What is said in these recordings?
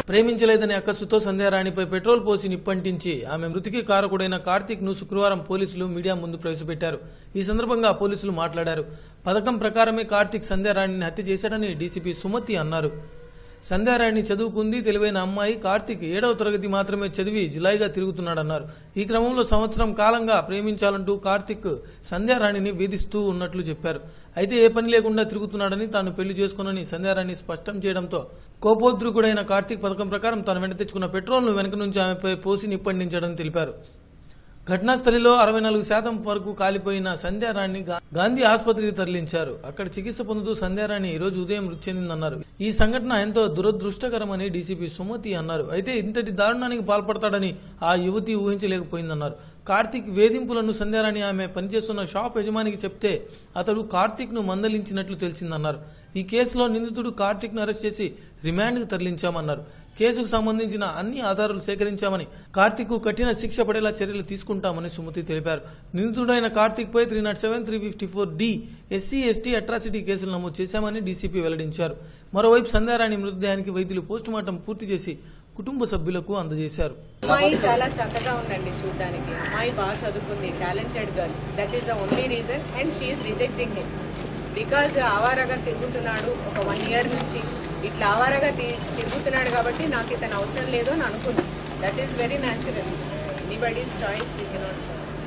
ప్రేమించలేదనే అక్కసుతో సంధ్యారాణిపై petrol పోసి నిప్పంటించి ఆమె మృతికి కారకుడైన కార్తీక్ ను శుక్రవారం పోలీసులు మీడియా ముందు ప్రవేశపెట్టారు ఈ సందర్భంగా పోలీసులు మాట్లాడారు పథకం ప్రకారమే కార్తీక్ సంధ్యారాణిని హత్య చేశాడని డీసీపీ సుమతి అన్నారు సంధ్యారాణి చదువుకుంది తెలివైన అమ్మాయి కార్తీక్ ఏడవ తరగతి మాత్రమే చదివి జులైగా తిరుగుతున్నాడన్నారు ఈ క్రమంలో సంవత్సరం కాలంగా ప్రేమించాలంటూ కార్తీక్ సంధ్యారాణిని వేధిస్తూ ఉన్నట్లు చెప్పారు అయితే ఏ పని లేకుండా తిరుగుతున్నాడని తాను పెళ్లి చేసుకోనని సంధ్యారాణి స్పష్టం చేయడంతో కోపోద్రుకుడైన కార్తీక్ పథకం ప్రకారం తాను వెంట తెచ్చుకున్న పెట్రోల్ను వెనక నుంచి ఆమెపై పోసి నిప్పండించాడని తెలిపారు ఘటనా స్థలిలో అరవై నాలుగు శాతం వరకు కాలిపోయిన సంధ్యారాణి గా- గాంధీ ఆసుపత్రికి తరలించారు అక్కడ చికిత్స పొందుతూ సంధ్యారాణి ఈ రోజు ఉదయం మృతి చెందిందన్నారు ఈ సంఘటన ఎంతో దురదృష్టకరమని డీసీపీ సుమతి అన్నారు అయితే ఇంతటి దారుణానికి పాల్పడతాడని ఆ యువతి ఊహించలేకపోయిందన్నారు కార్తీక్ వేధింపులను సంధ్యారాణి ఆమె పనిచేస్తున్న షాప్ యజమానికి చెప్తే అతడు కార్తీక్ ను మందలించినట్లు తెలిసిందన్నారు ఈ కేసులో నిందితుడు కార్తీక్ ను అరెస్ట్ చేసి రిమాండ్ కు తరలించామన్నారు కేసుకు సంబంధించిన అన్ని ఆధారాలు సేకరించామని కార్తీక్ కు కఠిన శిక్ష పడేలా చర్యలు తీసుకుంటామని సుమతి తెలిపారు నిందితుడైన కార్తీక్ పై three not seven three fifty four D SC ST atrocity కేసులు నమోదు చేశామని డీసీపీ వెల్లడించారు మరోవైపు సంధ్యారాణి మృతదేహానికి వైద్యులు పోస్టుమార్టం పూర్తి చేసి కుటుంబ సభ్యులకు అందజేశారు అమ్మాయి చాలా చక్కగా ఉందండి చూడడానికి అమ్మాయి బాగా చదువుకుంది talented girl that is the only reason and she is rejecting him because ఆవారగా తిరుగుతున్నాడు ఒక వన్ ఇయర్ నుంచి ఇట్లా ఆవారగా తి- తిరుగుతున్నాడు కాబట్టి నాకు ఇతను అవసరం లేదు అని అనుకున్నాను that is very natural anybody's choice we cannot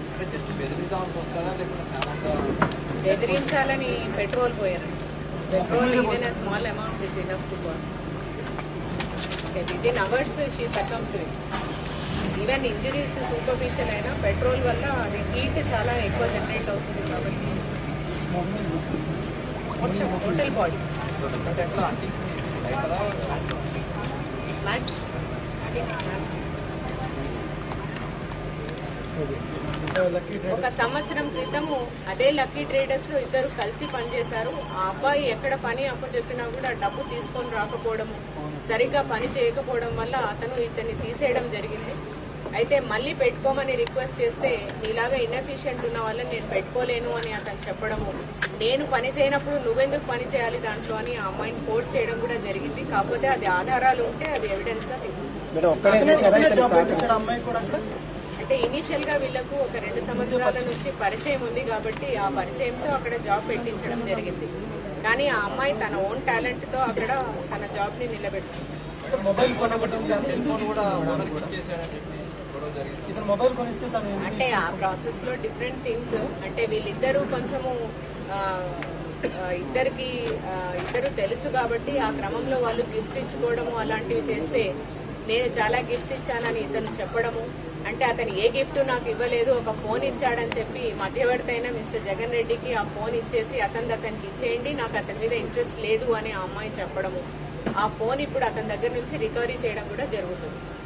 బెదిరించాలని పెట్రోల్ పోయారు petrol even small amount is enough to burn within hours she succumb to it even injuries superficial అయినా పెట్రోల్ వల్ల అది హీట్ చాలా ఎక్కువ జనరేట్ అవుతుంది కాబట్టి total body match stick match ఒక సంవత్సరం క్రితము అదే లక్కీ ట్రేడర్స్ లో ఇద్దరు కలిసి పనిచేశారు ఆ అబ్బాయి ఎక్కడ పని అప్పచెప్పినా కూడా డబ్బు తీసుకొని రాకపోవడము సరిగ్గా పని చేయకపోవడం వల్ల అతను ఇతన్ని తీసేయడం జరిగింది అయితే మళ్ళీ పెట్టుకోమని రిక్వెస్ట్ చేస్తే ఇలాగా ఇన్ఎఫిషియెంట్ ఉన్న వాళ్ళని నేను పెట్టుకోలేను అని అతను చెప్పడము నేను పని చేయనప్పుడు నువ్వెందుకు పని చేయాలి దాంట్లో అని ఆ అమ్మాయిని ఫోర్స్ చేయడం కూడా జరిగింది కాకపోతే అది ఆధారాలు ఉంటే అది ఎవిడెన్స్ గా తీసుకుంటాం అమ్మాయి కూడా అక్కడ అంటే ఇనీషియల్ గా వీళ్ళకు ఒక రెండు సంవత్సరాల నుంచి పరిచయం ఉంది కాబట్టి ఆ పరిచయంతో అక్కడ జాబ్ పెట్టించడం జరిగింది కానీ ఆ అమ్మాయి తన ఓన్ టాలెంట్ తో అక్కడ తన జాబ్ ని నిలబెట్టింది మొబైల్ కొనబట్టి సెల్ ఫోన్ కూడా ఓనర్కి ఇచ్చేసాడని చెప్పి గొడవ జరిగింది ఇతను మొబైల్ కొనిస్తే తను ఎందుకు అంటే ఆ ప్రాసెస్ లో డిఫరెంట్ థింగ్స్ అంటే వీళ్ళిద్దరూ కొంచెము ఆ, ఆ, ఇద్దరికి ఆ, ఇద్దరు తెలుసు కాబట్టి ఆ క్రమంలో వాళ్ళు గిఫ్ట్స్ ఇచ్చుకోవడము అలాంటివి చేస్తే నేను చాలా గిఫ్ట్స్ ఇచ్చానని ఇతను చెప్పడము అంటే అతను ఏ గిఫ్ట్ నాకు ఇవ్వలేదు ఒక ఫోన్ ఇచ్చాడని చెప్పి మధ్యవర్తి అయిన మిస్టర్ జగన్ రెడ్డికి ఆ ఫోన్ ఇచ్చేసి అతని అతనికి ఇచ్చేయండి నాకు అతని మీద ఇంట్రెస్ట్ లేదు అని ఆ అమ్మాయి చెప్పడము ఆ ఫోన్ ఇప్పుడు అతని దగ్గర నుంచి రికవరీ చేయడం కూడా జరుగుతుంది